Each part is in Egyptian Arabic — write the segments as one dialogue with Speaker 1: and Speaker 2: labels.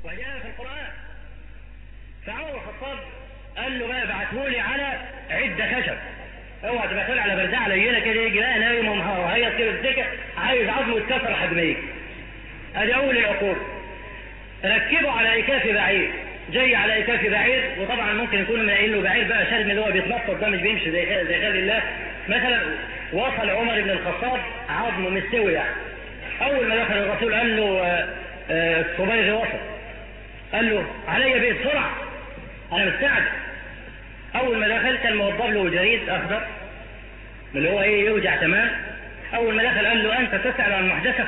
Speaker 1: وجاء في القرآن فعمر الخطاب قال له بقى ابعتهولي على عدة خشب اوعى تبعتهولي على برزعة لينة كده يجي بقى نايم ومهيص كده الدكة عايز عظمه يتكسر حجميه ادي اول العقوبة ركبوا على اكاف بعير جاي على اكاف بعير وطبعا ممكن يكون قايل له بعير بقى شرم اللي هو بيتنطط ده مش بيمشي زي زي خير الله مثلا وصل عمر بن الخطاب عظمه مستوي يعني اول ما دخل الرسول قال له الصبيغي وصل قال له علي بيه بسرعه انا مستعجل اول ما دخل كان موضب له جريد اخضر اللي هو ايه يوجع تمام اول ما دخل قال له انت تسال عن محدثه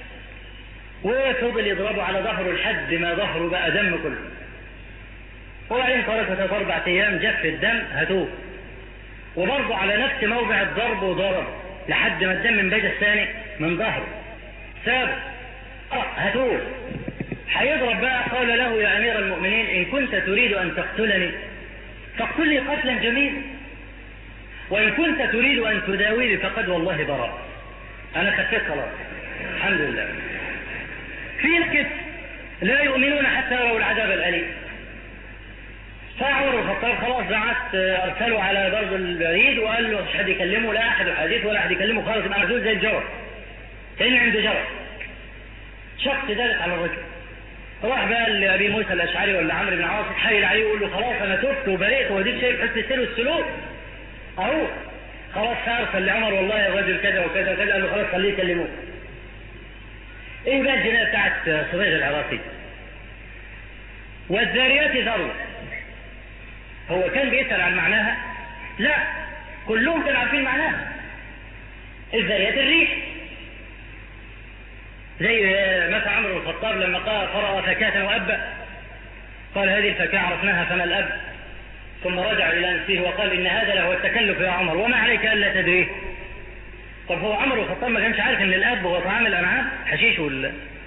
Speaker 1: وفضل يضربه على ظهره لحد ما ظهره بقى دم كله وبعدين خلاص ثلاث اربع ايام جف الدم هتوه وبرضه على نفس موضع الضرب وضرب لحد ما الدم من بيت الثاني من ظهره سابه هتوه هيضرب بقى قال له يا امير المؤمنين ان كنت تريد ان تقتلني فاقتلني قتلا جميلا وان كنت تريد ان تداويني فقد والله براء انا خفيت خلاص الحمد لله في ناس لا يؤمنون حتى يروا العذاب الاليم فعمر الخطاب خلاص بعت ارسله على برض البريد وقال له مش حد يكلمه لا احد يحدثه ولا احد يكلمه خالص يبقى محدود زي الجرس كان عنده جرس شخص ذلك على الرجل راح بقى لابي موسى الاشعري ولا عمرو بن عاص حايل عليه ويقول له خلاص انا تبت وبرئت وديك شايف حس السير والسلوك اهو خلاص ارسل لعمر والله الرجل كذا وكذا وكذا قال له خلاص خليه يكلموه ايه بقى الجنايه بتاعت صبيغ العراقي والذاريات ذروه هو كان بيسأل عن معناها لا كلهم كانوا عارفين معناها الذريات الريح زي مثلا عمرو بن الخطاب لما قرأ فكاة وأب قال هذه الفكاة عرفناها فما الأب ثم رجع إلى نفسه وقال إن هذا له التكلف يا عمر وما عليك ألا تدريه طب هو عمرو بن الخطاب ما كانش عارف إن الأب هو طعام الأنعام حشيش ولا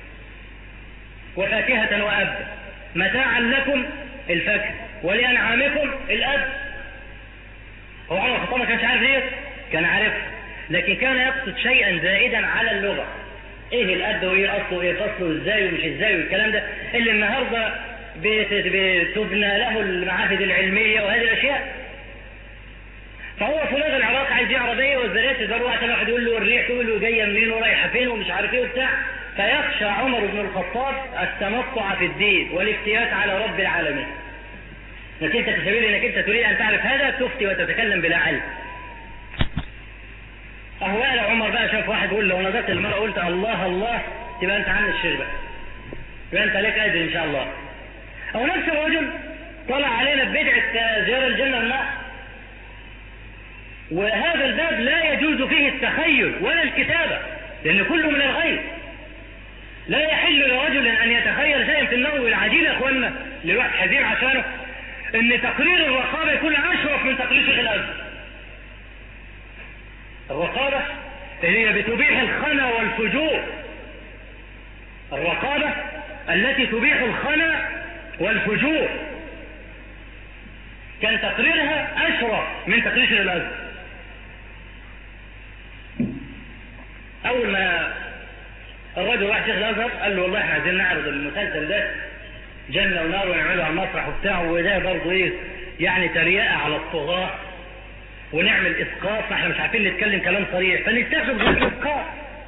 Speaker 1: وفاكهة وأب متاعا لكم الفاكهة ولأنعامكم الأب هو عمر الخطاب ما كانش عارف ايه كان عارف لكن كان يقصد شيئا زائدا على اللغة ايه الأب وايه أصله وايه فصله ازاي ومش ازاي والكلام ده اللي النهاردة بتبنى له المعاهد العلمية وهذه الأشياء فهو صلاة العراق عايز يعرف ايه والذريات تدور عشان واحد يقول له الريح تقول له جايه منين ورايحه فين ومش عارف ايه وبتاع فيخشى عمر بن الخطاب التمطع في الدين والافتيات على رب العالمين انك انت في سبيل انك انت تريد ان تعرف هذا تفتي وتتكلم بلا علم اهو بقى عمر بقى شاف واحد يقول لو نظرت المرأة قلت الله الله تبقى انت عن الشر بقى يبقى انت لك اجر ان شاء الله او نفس الرجل طلع علينا ببدعة زيارة الجنة والنار وهذا الباب لا يجوز فيه التخيل ولا الكتابة لان كله من الغيب لا يحل لرجل ان يتخيل شيئا في النوم العجيل يا اخوانا اللي الواحد حزين عشانه ان تقرير الرقابة يكون اشرف من تقرير شيخ الازهر الرقابة هي بتبيح الخنا والفجور الرقابة التي تبيح الخنا والفجور كان تقريرها اشرف من تقرير شيخ الازهر اول ما الرجل راح شيخ الازهر قال له والله احنا عايزين نعرض المسلسل ده جنة ونار ونعمله على المسرح وبتاع وده برضه ايه يعني تريقة على الطغاة ونعمل اسقاط فاحنا مش عارفين نتكلم كلام صريح فنتخذ غير اسقاط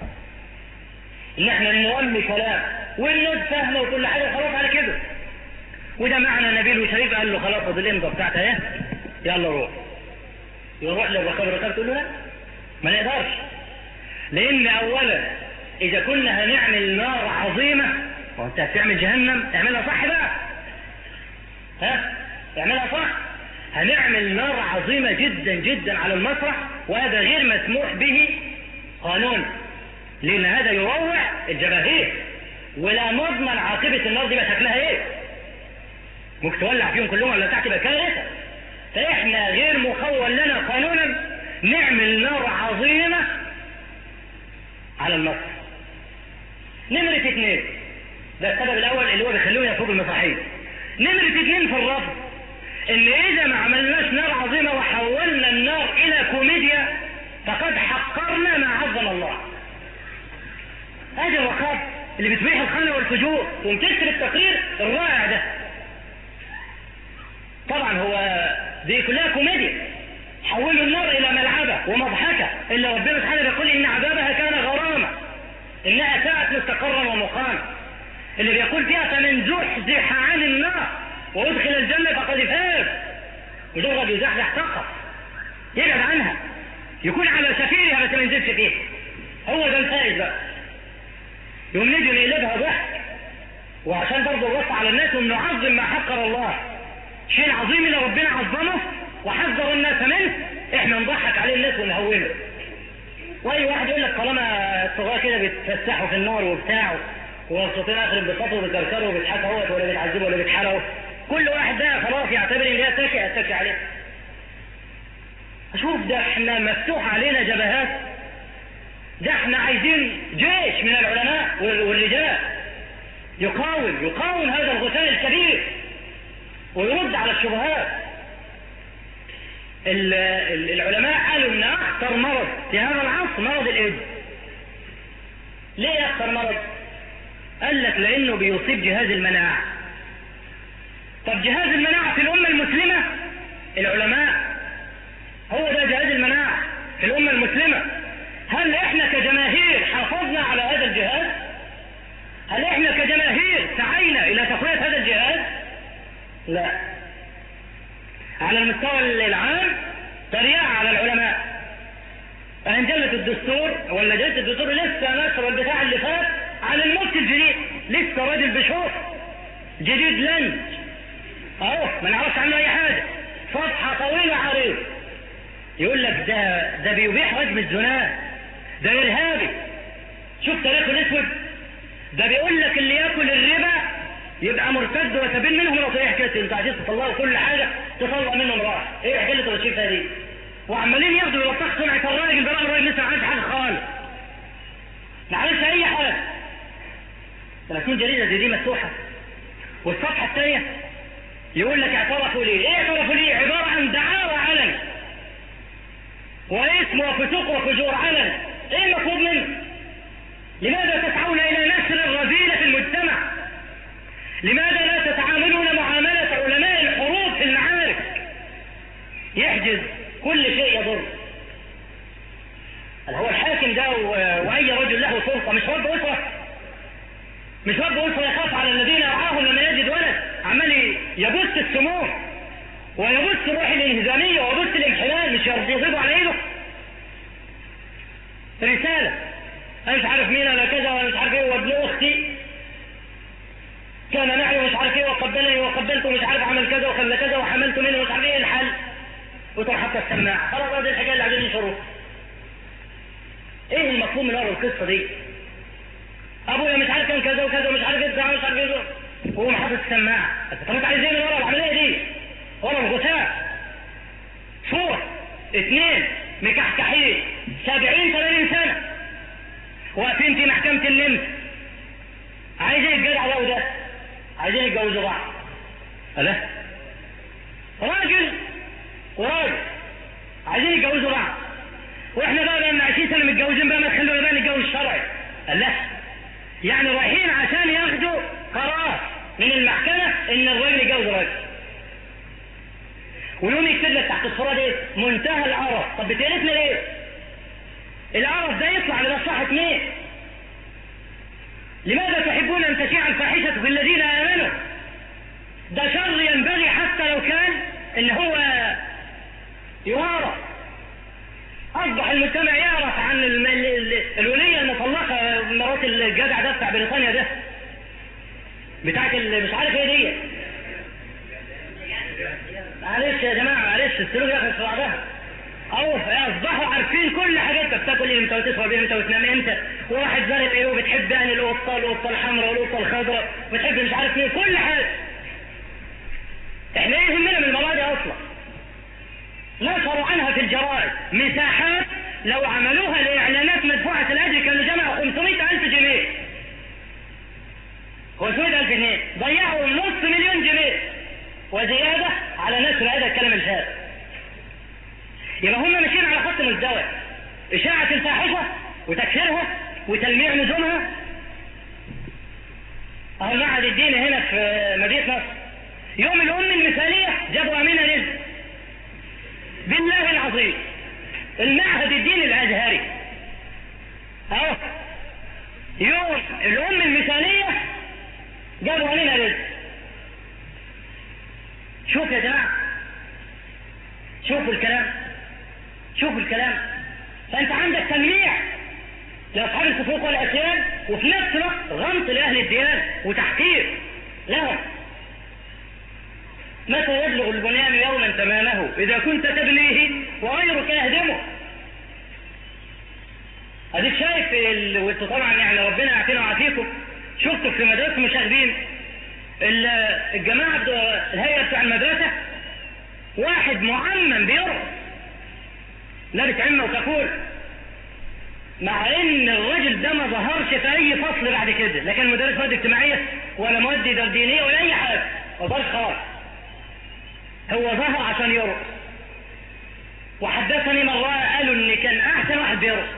Speaker 1: ان احنا نولي كلام والناس فاهمه وكل حاجه خلاص على كده وده معنى نبيل وشريف قال له خلاص خد الامضه بتاعتها ايه يلا روح يروح للرقابه الرقابه تقول له لا ما نقدرش لان اولا اذا كنا هنعمل نار عظيمه وانت هتعمل جهنم اعملها صح بقى ها اعملها صح هنعمل نار عظيمة جدا جدا على المسرح وهذا غير مسموح به قانون لان هذا يروع الجماهير ولا نضمن عاقبة النار دي بقى شكلها ايه ممكن تولع فيهم كلهم ولا تحت تبقى كارثة فاحنا غير مخول لنا قانونا نعمل نار عظيمة على المسرح نمرة اثنين ده السبب الاول اللي هو بيخلوه يفوق المسرحية نمرة اثنين في الرفض ان اذا ما عملناش نار عظيمة وحولنا النار الى كوميديا فقد حقرنا ما عظم الله هذه الرقابة اللي بتبيح الخانة والفجور ومتكتب التقرير الرائع ده طبعا هو دي كلها كوميديا حولوا النار الى ملعبة ومضحكة الا ربنا سبحانه يقول ان عذابها كان غرامة انها ساءت مستقرا ومقاما اللي بيقول فيها فمن زحزح عن النار وادخل الجنة فقد فاز مجرد يزحزح فقط يبعد عنها يكون على سفيرها بس ما ينزلش فيها هو ده الفائز بقى يوم نيجي نقلبها ضحك وعشان برضه الوصف على الناس ونعظم ما حقر الله شيء عظيم اللي ربنا عظمه وحذر الناس منه احنا نضحك عليه الناس ونهونه واي واحد يقول لك طالما الصغار كده بيتفسحوا في النار وبتاع ومبسوطين اخر انبساطوا وبيكركروا وبيضحكوا اهوت ولا بيتعذبوا ولا بيتحرقوا كل واحد ده خلاص يعتبر ان هي تكي اتكي عليه شوف ده احنا مفتوح علينا جبهات ده احنا عايزين جيش من العلماء والرجال يقاوم يقاوم هذا الغثاء الكبير ويرد على الشبهات العلماء قالوا ان اخطر مرض في هذا العصر مرض الايدز ليه اخطر مرض قال لك لانه بيصيب جهاز المناعة طب جهاز المناعة في الامة المسلمة العلماء هو ده جهاز المناعة في الامة المسلمة هل احنا كجماهير حافظنا على هذا الجهاز هل احنا كجماهير سعينا الى تقوية هذا الجهاز لا على المستوى العام تريقة على العلماء انجلت الدستور ولا جلسة الدستور لسه نشر البتاع اللي فات عن المفتي الجديد لسه راجل بشوف جديد لنج اهو ما نعرفش عنه اي حاجة صفحة طويلة عريض يقول لك ده ده بيبيح رجم الزناد ده ارهابي شوف تاريخه الاسود ده بيقول لك اللي ياكل الربا يبقى مرتد وتبين منهم لو صحيح كده انت عايزين تطلعوا كل حاجه تطلع منهم راح ايه حكايه التشريف دي وعمالين ياخدوا يلطخوا سمعه الراجل ده الراجل لسه ما عملش حاجه خالص ما عملش اي حاجه لما تكون جريده زي دي مفتوحه والصفحه الثانيه يقول لك اعترفوا ليه ايه اعترفوا ليه عباره عن دعاوى علن واسم وفسوق وفجور علن ايه المطلوب منه لماذا تسعون الى نشر الرذيله في المجتمع لماذا لا تتعاملون معاملة علماء الحروب في المعارك يحجز كل شيء يضر هو الحاكم ده واي رجل له سلطة مش رب اسرة مش رب اسرة يخاف على الذين يرعاهم لما يجد ولد عمال يبث السموم ويبث الروح الانهزامية ويبث الانحلال مش يصيبه على ايده رسالة انا مش عارف مين انا كذا ولا مش عارف ايه وابن اختي كان معي مش عارف ايه وقبلني وقبلته مش عارف عمل كذا وخلى كذا وحملت منه مش عارف ايه الحل وتروح حتى السماعة خلاص هذه الحكاية اللي عايزين ينشروها ايه المفهوم من ورا القصة دي ابويا مش عارف كان كذا وكذا ومش عارف ايه مش عارف ايه وهو حاطط السماعة طب انت عايز ايه من ورا العملية دي ورا الغثاء صورة اثنين مكحكحين سبعين ثمانين سنة واقفين في محكمة النمس عايز ايه الجدع ده وده عايزين يتجوزوا بعض ألا راجل وراجل عايزين يتجوزوا بعض واحنا بقى بقى 20 سنه متجوزين بقى ما تخلونا بقى نتجوز شرعي قال لا يعني رايحين عشان ياخدوا قرار من المحكمه ان الراجل يتجوز راجل ويوم يكتب لك تحت الصوره دي منتهى القرف طب بتقرفنا ليه؟ القرف ده يطلع لمصلحه مين؟ لماذا تحبون أن تشيع الفاحشة في الذين آمنوا ده شر ينبغي حتى لو كان ان هو يوارى اصبح المجتمع يعرف عن الولية المطلقة مرات الجدع ده بتاع بريطانيا ده بتاعت مش عارف ايه دي معلش يا جماعة معلش السلوك ياخد في بعضها او اصبحوا عارفين كل حاجاتك بتاكل امتى وتشرب امتى وتنام امتى وواحد زارب ايه وبتحب يعني القطه القطه الحمراء والقطه الخضراء بتحب مش عارف ايه كل حاجه احنا ايه يهمنا من المواضيع اصلا نشروا عنها في الجرائد مساحات لو عملوها لاعلانات مدفوعه الاجر كانوا جمعوا 500 الف جنيه 500 الف جنيه ضيعوا نص مليون جنيه وزياده على نشر هذا الكلام الفارغ يبقى هم ماشيين على خط مزدوج إشاعة الفاحشة وتكفيرها وتلميع نجومها اهو معهد الدين هنا في مدينة نصر يوم الأم المثالية جابوا أمينة رزق بالله العظيم المعهد الديني الأزهري اهو يوم الأم المثالية جابوا أمينة رزق شوف يا جماعة شوفوا الكلام شوفوا الكلام فأنت عندك تمييع لأصحاب الصفوف والعصيان وفي نفس الوقت غمط لأهل الديانة وتحقير لهم متى يبلغ البنيان يوما تمامه إذا كنت تبنيه وغيرك يهدمه أديك شايف ال... وانتوا طبعا يعني ربنا يعافينا ويعافيكم شفتوا في مدرسة المشاغبين الجماعة الهيئة بتاع المدرسة واحد معمم بيرقص لابس عمة وكفول مع ان الراجل ده ما ظهرش في اي فصل بعد كده لا كان مدرس مواد اجتماعيه ولا مواد دينيه ولا اي حاجه ما ظهرش خالص هو ظهر عشان يرقص وحدثني مرة قالوا ان كان احسن واحد بيرقص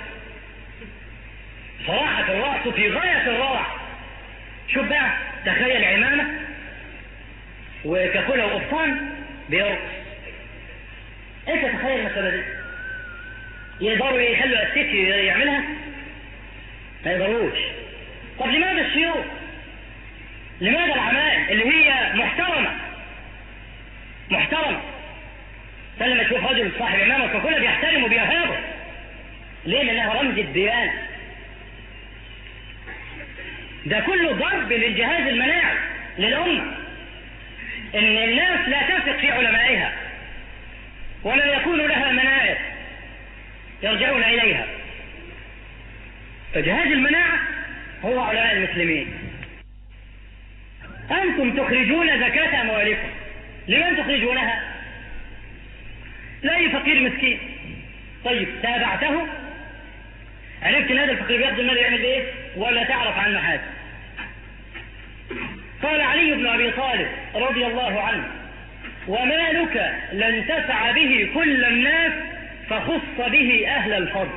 Speaker 1: صراحة الرقص في غاية الروعة شوف بقى تخيل عمامة وكفولة وقفطان بيرقص انت تخيل المسألة دي يقدروا يخلوا الست يعملها ما يقدروش طب لماذا الشيوخ لماذا العمائم اللي هي محترمة محترمة فلما تشوف رجل صاحب امامه فكله بيحترمه بيهابه ليه لانها رمز الديانة ده كله ضرب للجهاز المناعي للأمة ان الناس لا تثق في علمائها ولا يكون لها منائب يرجعون إليها فجهاز المناعة هو علماء المسلمين أنتم تخرجون زكاة أموالكم لمن تخرجونها لا فقير مسكين طيب تابعته عرفت ان هذا الفقير بياخذ المال يعمل ايه ولا تعرف عنه حاجه قال علي بن ابي طالب رضي الله عنه ومالك لن تسع به كل الناس فخص به أهل الفضل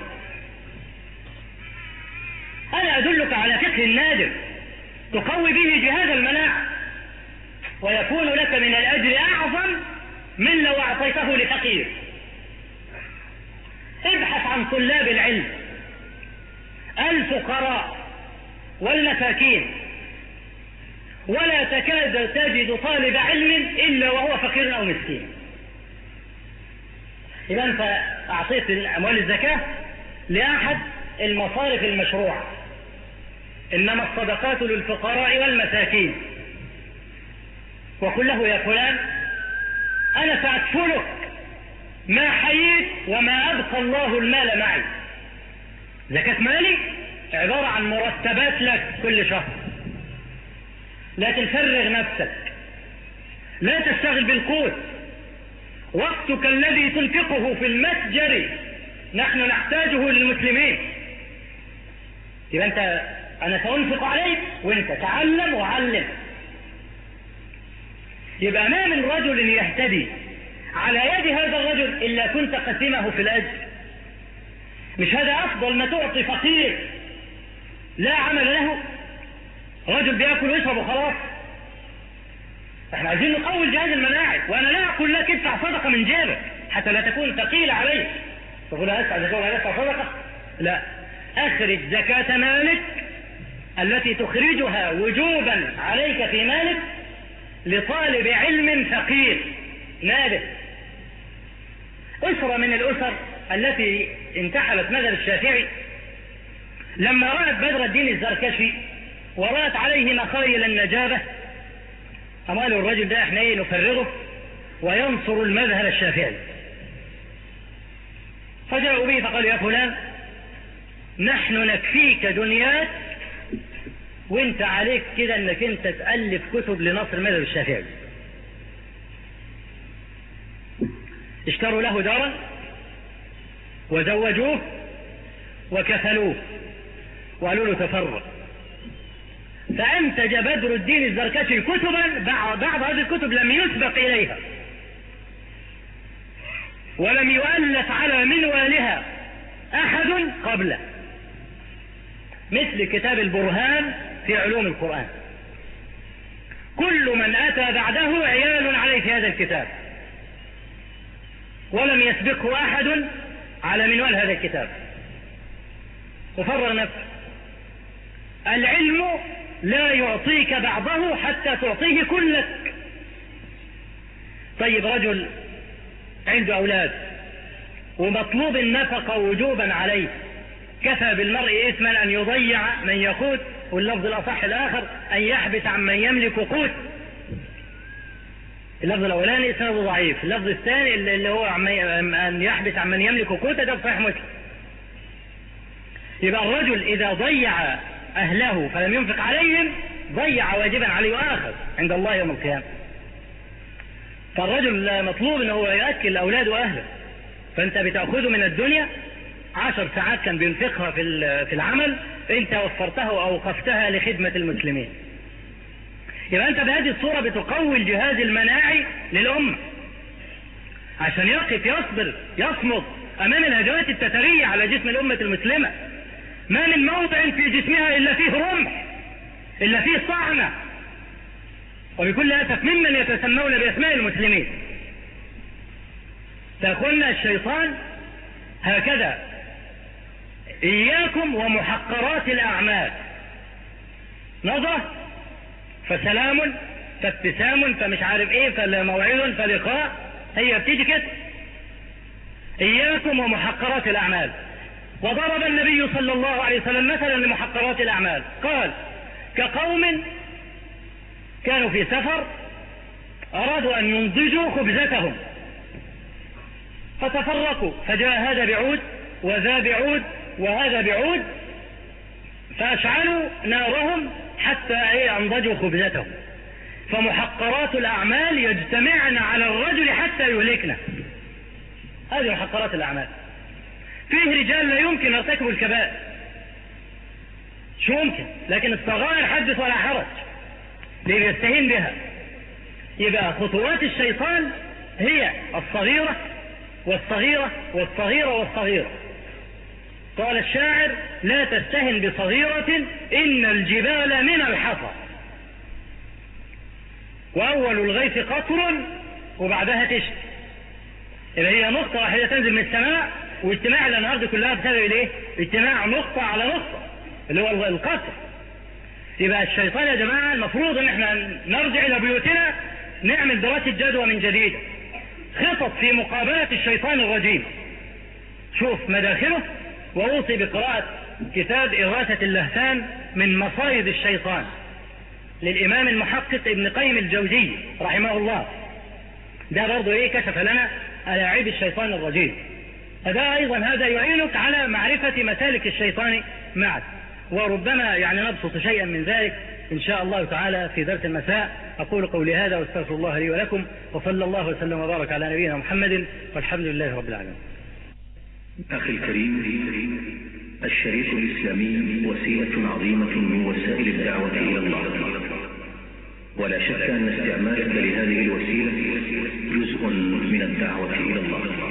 Speaker 1: أنا أدلك على فقه النادر تقوي به جهاز المناعة ويكون لك من الأجر أعظم من لو أعطيته لفقير ابحث عن طلاب العلم الفقراء والمساكين ولا تكاد تجد طالب علم إلا وهو فقير أو مسكين إذا أنت أعطيت أموال الزكاة لأحد المصارف المشروعة إنما الصدقات للفقراء والمساكين وقل له يا فلان أنا سأكفلك ما حييت وما أبقى الله المال معي زكاة مالي عبارة عن مرتبات لك كل شهر لا تفرغ نفسك لا تشتغل بالقوت وقتك الذي تنفقه في المتجر نحن نحتاجه للمسلمين يبقى انت انا سانفق عليك وانت تعلم وعلم يبقى ما من رجل يهتدي على يد هذا الرجل الا كنت قسمه في الاجر مش هذا افضل ما تعطي فقير لا عمل له رجل بياكل ويشرب وخلاص احنا عايزين نقوي الجهاز المناعي وانا لا اقول لك ادفع صدقه من جيبك حتى لا تكون ثقيله عليك تقول ادفع زكاه ادفع صدقه لا اخرج زكاه مالك التي تخرجها وجوبا عليك في مالك لطالب علم فقير نابه أسرة من الأسر التي انتحلت مذهب الشافعي لما رأت بدر الدين الزركشي ورأت عليه مخايل النجابة قالوا الرجل ده احنا ايه نفرغه وينصر المذهب الشافعي فجاءوا به فقالوا يا فلان نحن نكفيك دنياك وانت عليك كده انك انت تألف كتب لنصر المذهب الشافعي اشتروا له دارا وزوجوه وكفلوه وقالوا له تفرغ فأنتج بدر الدين الزركشي كتبا بعض هذه الكتب لم يسبق إليها ولم يؤلف على منوالها أحد قبله مثل كتاب البرهان في علوم القرآن كل من أتى بعده عيال عليه في هذا الكتاب ولم يسبقه أحد على منوال هذا الكتاب وفرغ نفسه العلم لا يعطيك بعضه حتى تعطيه كلك طيب رجل عنده أولاد ومطلوب النفقة وجوبا عليه كفى بالمرء إثما أن يضيع من يقوت واللفظ الأصح الآخر أن يحبس عن من يملك قوت اللفظ الأولاني إسناده ضعيف اللفظ الثاني اللي هو أن يحبس عن من يملك قوت ده صحيح مسلم يبقى الرجل إذا ضيع أهله فلم ينفق عليهم ضيع واجبا عليه وآخر عند الله يوم القيامة فالرجل مطلوب ان هو يأكل أولاده وأهله فأنت بتأخذه من الدنيا عشر ساعات كان بينفقها في في العمل انت وفرتها واوقفتها لخدمة المسلمين يبقى انت بهذه الصورة بتقوي الجهاز المناعي للأمة عشان يقف يصبر يصمد امام الهجمات التترية على جسم الأمة المسلمة ما من موضع في جسمها الا فيه رمح الا فيه صعنة وبكل اسف ممن يتسمون باسماء المسلمين فأخونا الشيطان هكذا إياكم ومحقرات الأعمال نظرة فسلام فابتسام فمش عارف ايه فموعد فلقاء هي بتيجي كده إياكم ومحقرات الأعمال وضرب النبي صلى الله عليه وسلم مثلا لمحقرات الأعمال قال كقوم كانوا في سفر أرادوا أن ينضجوا خبزتهم فتفرقوا فجاء هذا بعود وذا بعود وهذا بعود فأشعلوا نارهم حتى ايه انضجوا خبزتهم فمحقرات الأعمال يجتمعن على الرجل حتى يهلكنا هذه محقرات الأعمال فيه رجال لا يمكن يرتكبوا الكبائر شو ممكن لكن الصغائر حدث ولا حرج ليستهين بها يبقى خطوات الشيطان هي الصغيرة والصغيرة والصغيرة والصغيرة قال الشاعر لا تستهن بصغيرة إن الجبال من الحصى وأول الغيث قطر وبعدها تشت إذا هي نقطة واحدة تنزل من السماء واجتماع الأنهار كلها بسبب الايه؟ اجتماع نقطة على نقطة اللي هو القطر يبقى الشيطان يا جماعة المفروض ان احنا نرجع الى بيوتنا نعمل دراسة جدوى من جديد خطط في مقابلة الشيطان الرجيم شوف مداخله وأوصي بقراءة كتاب إغاثة اللهفان من مصايد الشيطان للإمام المحقق ابن قيم الجوزي رحمه الله ده برضه إيه كشف لنا ألاعيب الشيطان الرجيم فده أيضا هذا يعينك على معرفة مسالك الشيطان معك وربما يعني نبسط شيئا من ذلك إن شاء الله تعالى في درس المساء أقول قولي هذا واستغفر الله لي ولكم وصلى الله وسلم وبارك على نبينا محمد والحمد لله رب العالمين
Speaker 2: أخي الكريم الشريط الإسلامي وسيلة عظيمة من وسائل الدعوة إلى الله ولا شك أن استعمالك لهذه الوسيلة جزء من الدعوة إلى الله